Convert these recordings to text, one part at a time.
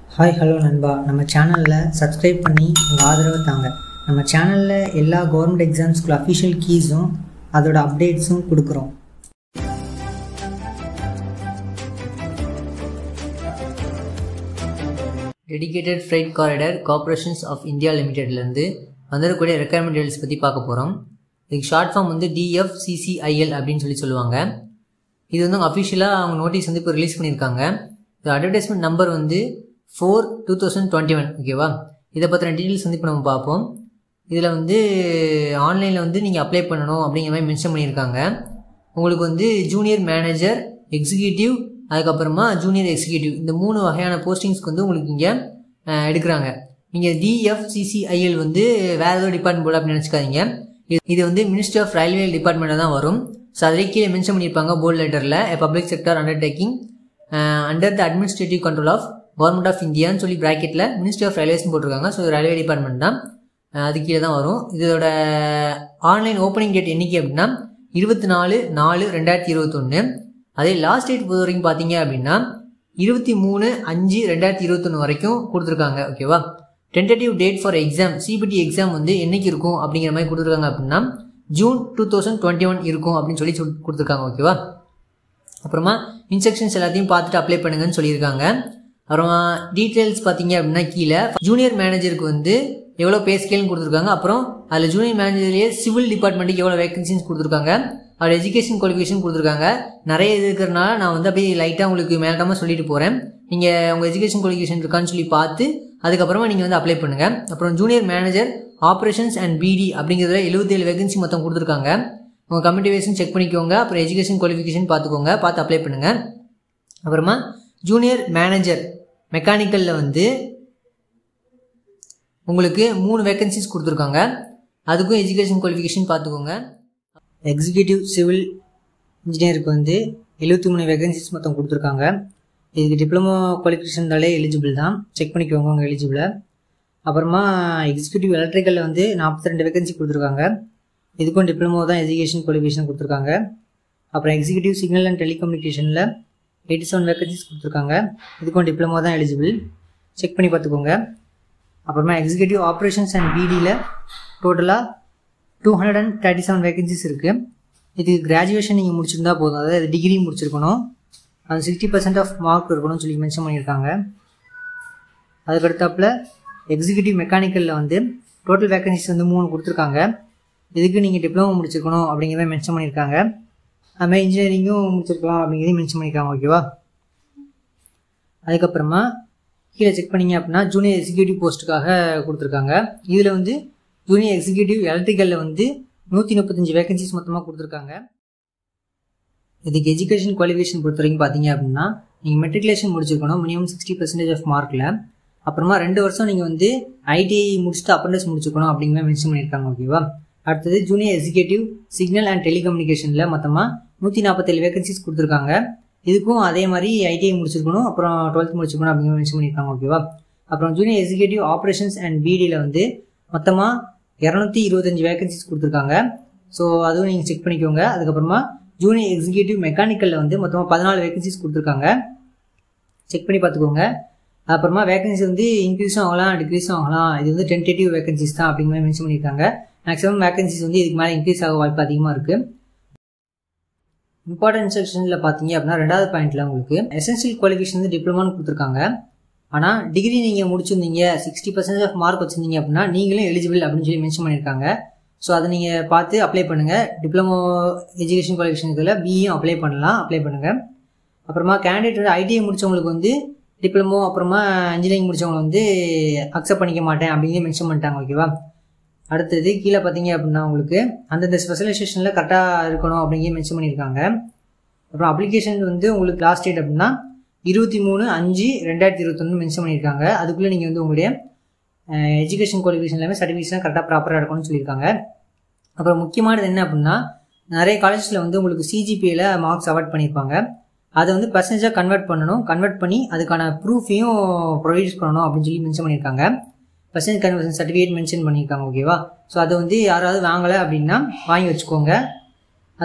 hi hello நண்பா நம்ம சேனலில் சப்ஸ்கிரைப் பண்ணி உங்கள் ஆதரவை தாங்க நம்ம சேனலில் எல்லா கவர்மெண்ட் எக்ஸாம்ஸ்க்குள்ள அஃபிஷியல் கீஸும் அதோட அப்டேட்ஸும் கொடுக்குறோம் dedicated freight corridor corporations of India லிமிடெட்லேருந்து வந்திருக்கக்கூடிய ரெக்குயர்மெண்ட் டீல்ஸ் பற்றி பார்க்க போகிறோம் இதுக்கு ஷார்ட் ஃபார்ம் வந்து டிஎஃப்சிசிஐஎல் அப்படின்னு சொல்லி சொல்லுவாங்க இது வந்து அவங்க அஃபிஷியலாக அவங்க நோட்டீஸ் வந்து இப்போ ரிலீஸ் பண்ணியிருக்காங்க இது அட்வர்டைஸ்மெண்ட் நம்பர் வந்து four two thousand twenty one ஓகேவா இதை பற்றின டீட்டெயில்ஸ் வந்து இப்போ நம்ம பார்ப்போம் இதில் வந்து ஆன்லைனில் வந்து நீங்கள் அப்ளை பண்ணணும் அப்படிங்கிற மாதிரி மென்ஷன் பண்ணியிருக்காங்க உங்களுக்கு வந்து ஜூனியர் மேனேஜர் எக்ஸிக்யூட்டிவ் அதுக்கப்புறமா ஜூனியர் எக்ஸிக்யூட்டிவ் இந்த மூணு வகையான போஸ்டிங்ஸ்க்கு வந்து உங்களுக்கு இங்கே எடுக்கிறாங்க நீங்கள் டிஎஃப்சிசிஐஎல் வந்து வேறு ஏதோ டிபார்ட்மெண்ட் போல அப்படின்னு நினச்சிக்காதீங்க இது இது வந்து மினிஸ்ட்ரி ஆஃப் ரயில்வே டிபார்ட்மெண்ட்டில் தான் வரும் ஸோ அதிலே கீழே மென்ஷன் பண்ணியிருப்பாங்க போர்டு லெட்டரில் public sector undertaking under the administrative control of government of இந்தியான்னு சொல்லி ப்ராக்கெட்டில் மினிஸ்ட்ரி ஆஃப் ரயில்வேஸ்னு போட்டிருக்காங்க ஸோ ரயில்வே டிபார்ட்மெண்ட் தான் அது கீழே தான் வரும் இதோட ஆன்லைன் ஓப்பனிங் டேட் என்னைக்கு அப்படின்னா இருபத்தி நாலு நாலு ரெண்டாயிரத்தி இருபத்தொன்று அதே லாஸ்ட் டேட் பொறுத்த வரைக்கும் பார்த்தீங்க அப்படின்னா இருபத்தி மூணு அஞ்சு ரெண்டாயிரத்தி இருபத்தொன்று வரைக்கும் கொடுத்துருக்காங்க ஓகேவா tentative date for exam CBT exam வந்து என்னைக்கு இருக்கும் அப்படிங்கிற மாதிரி கொடுத்துருக்காங்க அப்படின்னா June two thousand twenty one இருக்கும் அப்படின்னு சொல்லி சொல் கொடுத்துருக்காங்க ஓகேவா அப்புறமா இன்ஸ்ட்ரக்ஷன்ஸ் எல்லாத்தையும் பார்த்துட்டு அப்ளை பண்ணுங்கன்னு சொல்லியிருக்காங்க அப்புறமா டீட்டெயில்ஸ் பார்த்தீங்க அப்படின்னா கீழே ஜூனியர் மேனேஜருக்கு வந்து எவ்வளோ பே ஸ்கேல்னு கொடுத்துருக்காங்க அப்புறம் அதில் ஜூனியர் மேனேஜர்லேயே சிவில் டிபார்ட்மெண்ட்டுக்கு எவ்வளோ வேகன்சிஸ் கொடுத்துருக்காங்க அவர் எஜுகேஷன் குவாலிஃபிகேஷன் கொடுத்துருக்காங்க நிறைய இது இருக்கிறனால நான் வந்து அப்படியே லைட்டாக உங்களுக்கு மேலட்டமாக சொல்லிட்டு போகிறேன் நீங்கள் உங்கள் எஜுகேஷன் குவாலிஃபிகேஷன் இருக்கான்னு சொல்லி பார்த்து அதுக்கப்புறமா நீங்கள் வந்து அப்ளை பண்ணுங்கள் அப்புறம் ஜூனியர் மேனேஜர் ஆப்ரேஷன்ஸ் அண்ட் பிடி அப்படிங்கிறதுல எழுபத்தேழு வேகன்சி மொத்தம் கொடுத்துருக்காங்க உங்கள் கம்யூனிட்டி வைஸும் செக் பண்ணிக்கோங்க அப்புறம் எஜுகேஷன் குவாலிஃபிகேஷன் பார்த்துக்கோங்க பார்த்து அப்ளை பண்ணுங்கள் அப்புறமா ஜூனியர் மேனேஜர் மெக்கானிக்கலில் வந்து உங்களுக்கு மூணு வேகன்சிஸ் கொடுத்துருக்காங்க அதுக்கும் எஜுகேஷன் குவாலிஃபிகேஷன் பார்த்துக்கோங்க எக்ஸிக்யூட்டிவ் சிவில் இன்ஜினியருக்கு வந்து எழுபத்தி மூணு வேகன்சிஸ் மொத்தம் கொடுத்துருக்காங்க இதுக்கு டிப்ளமோ குவாலிஃபிகேஷன் இருந்தாலே எலிஜிபிள் தான் செக் பண்ணிக்கோங்க உங்கள் எலிஜிபிளை அப்புறமா எக்ஸிக்யூட்டிவ் எலக்ட்ரிக்கலில் வந்து நாற்பத்தி ரெண்டு வேகன்சி கொடுத்துருக்காங்க இதுக்கும் டிப்ளமோ தான் எஜுகேஷன் குவாலிஃபிகேஷன் கொடுத்துருக்காங்க அப்புறம் எக்ஸிக்யூட்டிவ் சிக்னல் அண்ட் டெலிகம்யூனிகேஷனில் எயிட்டி செவன் வேகன்சிஸ் கொடுத்துருக்காங்க இதுக்கும் டிப்ளமோ தான் எலிஜிபிள் செக் பண்ணி பார்த்துக்கோங்க அப்புறமா எக்ஸிக்யூட்டிவ் ஆப்ரேஷன்ஸ் அண்ட் பிடியில் டோட்டலாக two hundred and thirty seven vacancies இருக்குது இதுக்கு கிராஜுவேஷன் நீங்கள் முடிச்சிருந்தா போதும் அதாவது டிகிரி முடிச்சிருக்கணும் அது சிக்ஸ்டி பர்சன்ட் ஆஃப் மார்க் இருக்கணும்னு சொல்லி மென்ஷன் பண்ணியிருக்காங்க அதுக்கடுத்தாப்பில் எக்ஸிக்யூட்டிவ் மெக்கானிக்கலில் வந்து டோட்டல் வேகன்சிஸ் வந்து மூணு கொடுத்துருக்காங்க இதுக்கு நீங்கள் டிப்ளமோ முடிச்சிருக்கணும் அப்படிங்கிறத மென்ஷன் பண்ணியிருக்காங்க அதுமாதிரி இன்ஜினியரிங்கும் முடிச்சிருக்கலாம் அப்படிங்கிறதையும் மென்ஷன் பண்ணியிருக்காங்க ஓகேவா அதுக்கப்புறமா கீழே செக் பண்ணிங்க அப்படின்னா ஜூனியர் எக்ஸிக்யூட்டிவ் போஸ்ட்டுக்காக கொடுத்துருக்காங்க இதில் வந்து ஜூனியர் எக்ஸிக்யூட்டிவ் எலக்ட்ரிக்கலில் வந்து நூற்றி முப்பத்தஞ்சு வேகன்சிஸ் மொத்தமாக கொடுத்துருக்காங்க இதுக்கு எஜுகேஷன் குவாலிஃபிகேஷன் பொறுத்த வரைக்கும் பார்த்தீங்க அப்படின்னா நீங்கள் மெட்ரிகுலேஷன் முடிச்சிருக்கணும் மினிமம் சிக்ஸ்டி பர்சன்டேஜ் ஆஃப் மார்க்கில் அப்புறமா ரெண்டு வருஷம் நீங்கள் வந்து ஐடிஐ முடிச்சுட்டு அப்ரண்டிஸ் முடிச்சுக்கணும் அப்படிங்கிற மென்ஷன் பண்ணியிருக்காங்க ஓகேவா அடுத்தது ஜூனியர் எக்ஸிக்யூட்டிவ் சிக்னல் அண்ட் டெலிகம்யூனிகேஷனில் மொத்தமாக நூற்றி நாற்பத்தேழு வேகன்சிஸ் கொடுத்துருக்காங்க இதுக்கும் அதே மாதிரி ஐடிஐ முடிச்சிருக்கணும் அப்புறம் டுவெல்த் முடிச்சிருக்கணும் அப்படிங்கிற மென்ஷன் பண்ணியிருக்காங்க ஓகேவா அப்புறம் ஜூனியர் எக்ஸிக்யூட்டிவ் ஆப்ரேஷன்ஸ் அண்ட் பிடியில் வந்து மொத்தமாக இரநூத்தி இருபத்தஞ்சி வேகன்சிஸ் கொடுத்துருக்காங்க ஸோ அதுவும் நீங்கள் செக் பண்ணிக்கோங்க அதுக்கப்புறமா ஜூனியர் எக்ஸிக்யூட்டிவ் மெக்கானிக்கலில் வந்து மொத்தமாக பதினாலு வேகன்சிஸ் கொடுத்துருக்காங்க செக் பண்ணி பார்த்துக்கோங்க அப்புறமா வேகன்சி வந்து இன்க்ரீஸும் ஆகலாம் டிக்ரீஸும் ஆகலாம் இது வந்து டென்டேட்டிவ் வேகன்சிஸ் தான் அப்படிங்கிற மாதிரி மென்ஷன் பண்ணியிருக்காங்க மேக்ஸிமம் வேகன்சிஸ் வந்து இதுக்கு மேலே இன்க்ரீஸ் ஆக வாய்ப்பு அதிகமாக இருக்குது இம்பார்ட்டன்ட் செக்ஷனில் பார்த்தீங்க அப்படின்னா ரெண்டாவது பாயிண்ட்டில் உங்களுக்கு எசென்ஷியல் குவாலிஃபிகேஷன் வந்து டிப்ளமான்னு கொடுத்துருக்காங்க ஆனால் டிகிரி நீங்கள் முடிச்சிருந்தீங்க சிக்ஸ்டி பர்சன்டேஜ் ஆஃப் மார்க் வச்சுருந்தீங்க அப்படின்னா நீங்களும் எலிஜிபிள் அப்படின்னு சொல்லி மென்ஷன் பண்ணியிருக்காங்க ஸோ அதை நீங்கள் பார்த்து அப்ளை பண்ணுங்கள் டிப்ளமோ எஜுகேஷன் குவாலிஃபிகேஷன் இதில் பிஇயும் அப்ளை பண்ணலாம் அப்ளை பண்ணுங்கள் அப்புறமா கேண்டிடேட் வந்து ஐடிஐ முடித்தவங்களுக்கு வந்து டிப்ளமோ அப்புறமா இன்ஜினியரிங் முடித்தவங்க வந்து அக்செப்ட் பண்ணிக்க மாட்டேன் அப்படின்னு மென்ஷன் பண்ணிட்டாங்க ஓகேவா அடுத்தது கீழே பார்த்தீங்க அப்படின்னா உங்களுக்கு அந்தந்த ஸ்பெஷலைசேஷனில் கரெக்டாக இருக்கணும் அப்படிங்கிற மென்ஷன் பண்ணியிருக்காங்க அப்புறம் அப்ளிகேஷன் வந்து உங்களுக்கு லாஸ்ட் டேட் அப்படின்னா இருபத்தி மூணு அஞ்சு ரெண்டாயிரத்தி இருபத்தொன்று மென்ஷன் பண்ணியிருக்காங்க அதுக்குள்ளே நீங்கள் வந்து உங்களுடைய எஜுகேஷன் குவாலிஃபிகேஷன் எல்லாமே சர்டிஃபிகேஷன் கரெக்டாக ப்ராப்பராக இருக்கணும்னு சொல்லியிருக்காங்க அப்புறம் முக்கியமானது என்ன அப்படின்னா நிறைய காலேஜில் வந்து உங்களுக்கு சிஜிபியில் மார்க்ஸ் அவாய்ட் பண்ணியிருப்பாங்க அதை வந்து பர்சன்டேஜாக கன்வெர்ட் பண்ணணும் கன்வெர்ட் பண்ணி அதுக்கான ப்ரூஃபையும் ப்ரொவைட் பண்ணணும் அப்படின்னு சொல்லி மென்ஷன் பண்ணியிருக்காங்க பர்சன்டேஜ் கன்வர்ஷன் சர்டிஃபிகேட் மென்ஷன் பண்ணியிருக்காங்க ஓகேவா ஸோ அதை வந்து யாராவது வாங்கலை அப்படின்னா வாங்கி வச்சுக்கோங்க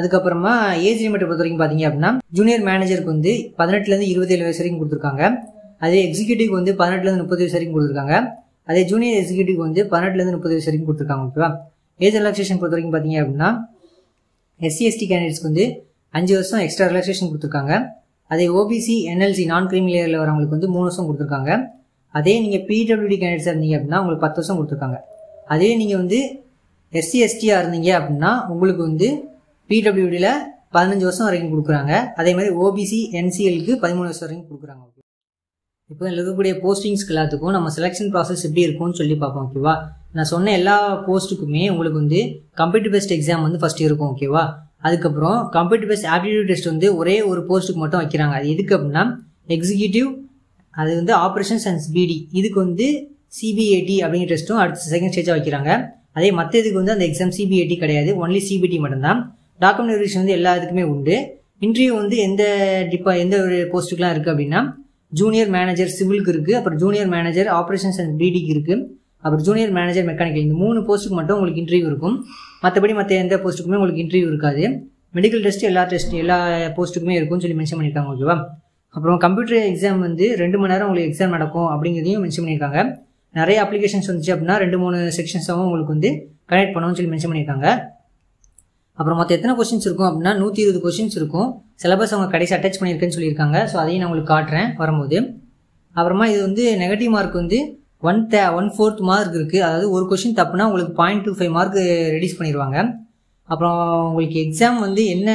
அதுக்கப்புறமா ஏஜ் லிமிட்டை பொறுத்த வரைக்கும் பார்த்தீங்க அப்படின்னா ஜூனியர் மேனேஜருக்கு வந்து பதினெட்டுலேருந்து இருபத்தேழு வயசு வரைக்கும் கொடுத்துருக்காங்க அதே எக்ஸிக்யூட்டிவ் வந்து பதினெட்டுலேருந்து முப்பது வயசு வரைக்கும் கொடுத்துருக்காங்க அதே ஜூனியர் எக்ஸிக்யூட்டிவ் வந்து பன்னெண்டுலேருந்து முப்பது வயசு வரைக்கும் கொடுத்துருக்காங்க ஓகேவா ஏஜ் ரிலாக்ஸேஷன் பொறுத்த வரைக்கும் பார்த்தீங்க அப்படின்னா எஸ்சி எஸ்டி கேண்டிடேட்ஸ்க்கு வந்து அஞ்சு வருஷம் எக்ஸ்ட்ரா ரிலாக்ஸேஷன் கொடுத்துருக்காங்க அதே ஓபிசி என்எல்சி நான் கிரீமி லேயரில் வரவங்களுக்கு வந்து மூணு வருஷம் கொடுத்துருக்காங்க அதே நீங்கள் பிடபிள்யூடி கேண்டிடேட்ஸாக இருந்தீங்க அப்படின்னா உங்களுக்கு பத்து வருஷம் கொடுத்துருக்காங்க அதே நீங்கள் வந்து எஸ்சி எஸ்டியாக இருந்தீங்க அப்படின்னா உங்களுக்கு வந்து பிடபிள்யூடியில் பதினஞ்சு வருஷம் வரைக்கும் கொடுக்குறாங்க அதே மாதிரி ஓபிசி என்சிஎலுக்கு பதிமூணு வருஷம் வரைக்கும் கொடுக்குறாங்க ஓகே இப்போ இதில் இருக்கக்கூடிய போஸ்டிங்ஸ்க்கு எல்லாத்துக்கும் நம்ம செலெக்ஷன் ப்ராசஸ் எப்படி இருக்கும்னு சொல்லி பார்ப்போம் ஓகேவா நான் சொன்ன எல்லா போஸ்ட்டுக்குமே உங்களுக்கு வந்து கம்ப்யூட்டர் பேஸ்ட் எக்ஸாம் வந்து ஃபஸ்ட் இருக்கும் ஓகேவா அதுக்கப்புறம் கம்ப்யூட்டர் பேஸ்ட் ஆப்டிடியூட் டெஸ்ட் வந்து ஒரே ஒரு போஸ்ட்டுக்கு மட்டும் வைக்கிறாங்க அது எதுக்கு அப்படின்னா எக்ஸிக்யூட்டிவ் அது வந்து ஆப்ரேஷன்ஸ் அண்ட் பிடி இதுக்கு வந்து சிபிஏடி அப்படிங்கிற டெஸ்ட்டும் அடுத்த செகண்ட் ஸ்டேஜாக வைக்கிறாங்க அதே மற்ற இதுக்கு வந்து அந்த எக்ஸாம் சிபிஏடி கிடையாது ஒன்லி சிபிடி மட்டும்தான் டாக்குமெண்ட் வெரிஃபிகேஷன் வந்து எல்லா இதுக்குமே உண்டு இன்டர்வியூ வந்து எந்த டிப்பா எந்த ஒரு போஸ்ட்டுக்குலாம் இருக்குது அப்படின்னா ஜூனியர் மேனேஜர் சிவிலுக்கு இருக்குது அப்புறம் ஜூனியர் மேனேஜர் ஆப்ரேஷன்ஸ் அண்ட் பிடிக்கு இருக்குது அப்புறம் ஜூனியர் மேனேஜர் மெக்கானிக்கல் இந்த மூணு போஸ்ட்டுக்கு மட்டும் உங்களுக்கு இன்டர்வியூ இருக்கும் மற்றபடி மற்ற எந்த போஸ்ட்டுக்குமே உங்களுக்கு இன்டர்வியூ இருக்காது மெடிக்கல் டெஸ்ட் எல்லா டெஸ்ட் எல்லா போஸ்ட்டுக்குமே இருக்கும்னு சொல்லி மென்ஷன் பண்ணியிருக்காங்க ஓகேவா அப்புறம் கம்ப்யூட்டர் எக்ஸாம் வந்து ரெண்டு மணி நேரம் உங்களுக்கு எக்ஸாம் நடக்கும் அப்படிங்கிறதையும் மென்ஷன் பண்ணியிருக்காங்க நிறைய அப்ளிகேஷன்ஸ் வந்துச்சு அப்படின்னா ரெண்டு மூணு செக்ஷன்ஸாகவும் உங்களுக்கு வந்து கனெக்ட் பண்ணணும்னு சொல்லி மென்ஷன் பண்ணியிருக்காங்க அப்புறம் மொத்தம் எத்தனை கொஸ்டின்ஸ் இருக்கும் அப்படின்னா நூற்றி இருபது கொஸ்டின்ஸ் இருக்கும் சிலபஸ் அவங்க கடைசி அட்டாச் பண்ணியிருக்கேன்னு சொல்லியிருக்காங்க ஸோ அதையும் நான் உங்களுக்கு காட்டுறேன் வரும்போது அப்புறமா இது வந்து நெகட்டிவ் மார்க் வந்து one the one fourth mark இருக்குது அதாவது ஒரு கொஷின் தப்புனா உங்களுக்கு point two five mark reduce பண்ணிடுவாங்க அப்புறம் உங்களுக்கு எக்ஸாம் வந்து என்ன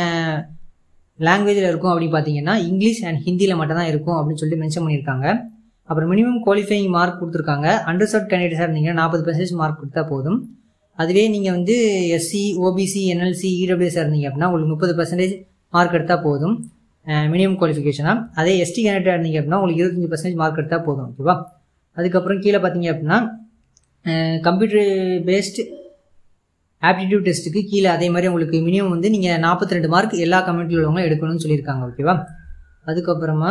லாங்குவேஜில் இருக்கும் அப்படின்னு பார்த்தீங்கன்னா இங்கிலீஷ் அண்ட் ஹிந்தியில் மட்டும் தான் இருக்கும் அப்படின்னு சொல்லிட்டு மென்ஷன் பண்ணியிருக்காங்க அப்புறம் மினிமம் குவாலிஃபைங் மார்க் கொடுத்துருக்காங்க அண்டர்சர்ட் கேண்டிடேட்ஸாக இருந்தீங்கன்னா நாற்பது பர்சன்டேஜ் மார்க் கொடுத்தா போதும் அதுவே நீங்கள் வந்து எஸ்சி ஓபிசி என்எல்சி இடபிள்யூஎஸ் இருந்தீங்க அப்படின்னா உங்களுக்கு முப்பது பர்சன்டேஜ் மார்க் எடுத்தால் போதும் மினிமம் குவாலிஃபிகேஷனாக அதே எஸ்டி கேண்டிடேட் இருந்தீங்க அப்படின்னா உங்களுக்கு இருபத்தஞ்சி பர்சன்டேஜ் மார்க் எடுத்தால் போதும் ஓகேவா அதுக்கப்புறம் கீழே பார்த்தீங்க அப்படின்னா கம்ப்யூட்டர் பேஸ்டு ஆப்டிடியூட் டெஸ்ட்டுக்கு கீழே அதே மாதிரி உங்களுக்கு மினிமம் வந்து நீங்கள் நாற்பத்தி ரெண்டு மார்க் எல்லா கம்யூனிட்டியில் உள்ளவங்களும் எடுக்கணும்னு சொல்லியிருக்காங்க ஓகேவா அதுக்கப்புறமா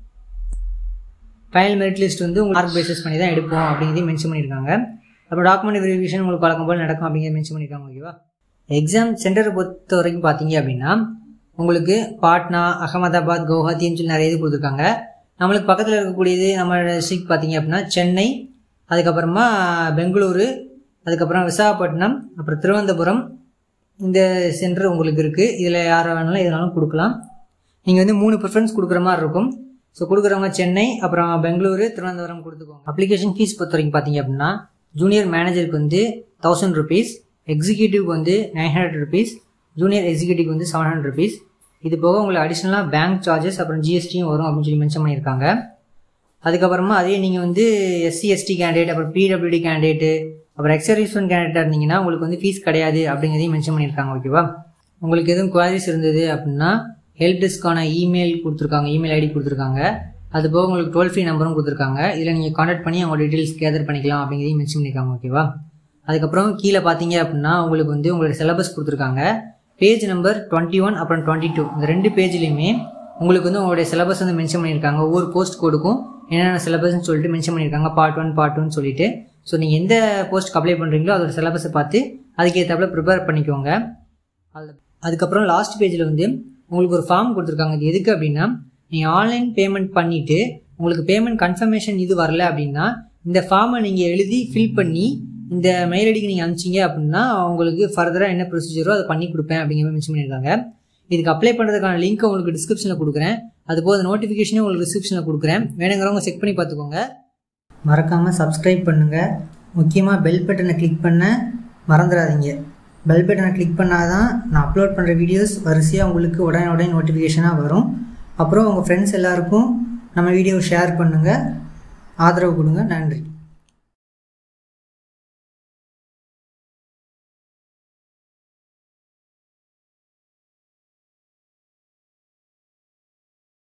ஃபைனல் மெரிட் லிஸ்ட் வந்து உங்களுக்கு மார்க் பேசிஸ் பண்ணி தான் எடுப்போம் அப்படிங்கிறதையும் மென்ஷன் பண்ணியிருக்காங்க அப்புறம் டாக்குமெண்ட் வெரிஃபிகேஷன் உங்களுக்கு வழக்கம் போல் நடக்கும் அப்படிங்கிறத மென்ஷன் பண்ணியிருக்காங்க ஓகேவா எக்ஸாம் சென்டரை பொறுத்த வரைக்கும் பார்த்தீங்க அப்படின்னா உங்களுக்கு பாட்னா அகமதாபாத் கவுஹாத்தின்னு சொல்லி நிறைய இது கொடுத்துருக்காங்க நம்மளுக்கு பக்கத்தில் இருக்கக்கூடியது நம்ம டிஸ்ட்ரிக்ட் பார்த்தீங்க அப்படின்னா சென்னை அதுக்கப்புறமா பெங்களூரு அதுக்கப்புறம் விசாகப்பட்டினம் அப்புறம் திருவனந்தபுரம் இந்த சென்டர் உங்களுக்கு இருக்குது இதில் யாரை வேணாலும் எதுனாலும் கொடுக்கலாம் நீங்கள் வந்து மூணு ப்ரிஃபரன்ஸ் கொடுக்குற மாதிரி இருக்கும் ஸோ கொடுக்குறவங்க சென்னை அப்புறம் பெங்களூரு திருவனந்தபுரம் கொடுத்துக்கோங்க அப்ளிகேஷன் ஃபீஸ் பொறுத்த வரைக்கும் பார்த்தீங்க அப்படின்னா ஜூனியர் மேனேஜருக்கு வந்து தௌசண்ட் ருபீஸ் எக்ஸிக்யூட்டிவ்க்கு வந்து nine hundred rupees junior executive வந்து செவன் ஹண்ட்ரட் ருபீஸ் இது போக உங்களுக்கு அடிஷ்னலாக பேங்க் சார்ஜஸ் அப்புறம் ஜிஎஸ்டியும் வரும் அப்படின்னு சொல்லி மென்ஷன் பண்ணியிருக்காங்க அதுக்கப்புறமா அதே நீங்கள் வந்து எஸ்சி எஸ்டி கேண்டிடேட் அப்புறம் பிடபிள்யூடி கேண்டிடேட்டு அப்புறம் எக்ஸர்வீஸ்மெண்ட் கேண்டிடேட்டாக இருந்தீங்கன்னா உங்களுக்கு வந்து ஃபீஸ் கிடையாது அப்படிங்கிறதையும் மென்ஷன் பண்ணியிருக்காங்க ஓகேவா உங்களுக்கு எதுவும் குவாரிஸ் இருந்தது அப்படின்னா ஹெல்ப் டெஸ்க்கான இமெயில் கொடுத்துருக்காங்க இமெயில் ஐடி கொடுத்துருக்காங்க அது போக உங்களுக்கு டோல் ஃப்ரீ நம்பரும் கொடுத்துருக்காங்க இதில் நீங்கள் காண்டாக்ட் பண்ணி அவங்க டீட்டெயில்ஸ் கேதர் பண்ணிக்கலாம் அப்படிங்கிறதையும் மென்ஷன் பண்ணியிருக்காங்க ஓகேவா அதுக்கப்புறம் கீழே பார்த்தீங்க அப்படின்னா உங்களுக்கு வந்து உங்களோட சிலபஸ் கொடுத்துருக்காங்க பேஜ் நம்பர் டுவெண்ட்டி ஒன் அப்புறம் டுவெண்ட்டி டூ இந்த ரெண்டு பேஜ்லையுமே உங்களுக்கு வந்து உங்களுடைய சிலபஸ் வந்து மென்ஷன் பண்ணியிருக்காங்க ஒவ்வொரு போஸ்ட் கோடுக்கும் என்னென்ன சிலபஸ்ன்னு சொல்லிட்டு மென்ஷன் பண்ணியிருக்காங்க பார்ட் ஒன் பார்ட் டூன்னு சொல்லிட்டு ஸோ நீங்கள் எந்த போஸ்ட்டுக்கு அப்ளை பண்ணுறீங்களோ அதோட சிலபஸை பார்த்து அதுக்கேற்றாப்புல ப்ரிப்பேர் பண்ணிக்கோங்க அது- அதுக்கப்புறம் லாஸ்ட் பேஜில் வந்து உங்களுக்கு ஒரு ஃபார்ம் கொடுத்துருக்காங்க இது எதுக்கு அப்படின்னா நீங்கள் ஆன்லைன் பேமெண்ட் பண்ணிவிட்டு உங்களுக்கு பேமெண்ட் கன்ஃபர்மேஷன் இது வரல அப்படின்னா இந்த ஃபார்மை நீங்கள் எழுதி ஃபில் பண்ணி இந்த மெயில் ஐடிக்கு நீங்கள் அனுப்பிச்சிங்க அப்படின்னா உங்களுக்கு ஃபர்தராக என்ன ப்ரொசீஜரோ அதை பண்ணி கொடுப்பேன் அப்படிங்கிற மாதிரி மென்ஷன் பண்ணியிருக்காங்க இதுக்கு அப்ளை பண்ணுறதுக்கான லிங்க் உங்களுக்கு டிஸ்கிரிப்ஷனில் கொடுக்குறேன் அது போக நோட்டிஃபிகேஷனே உங்களுக்கு டிஸ்கிரிப்ஷனில் கொடுக்குறேன் வேணுங்கிறவங்க செக் பண்ணி பார்த்துக்கோங்க மறக்காமல் சப்ஸ்கிரைப் பண்ணுங்கள் முக்கியமாக பெல் பட்டனை கிளிக் பண்ண மறந்துடாதீங்க பெல் பட்டனை கிளிக் பண்ணால் தான் நான் அப்லோட் பண்ணுற வீடியோஸ் வரிசையாக உங்களுக்கு உடனே உடனே நோட்டிஃபிகேஷனாக வரும் அப்புறம் உங்கள் ஃப்ரெண்ட்ஸ் எல்லாருக்கும் நம்ம வீடியோ ஷேர் பண்ணுங்கள் ஆதரவு கொடுங்க நன்றி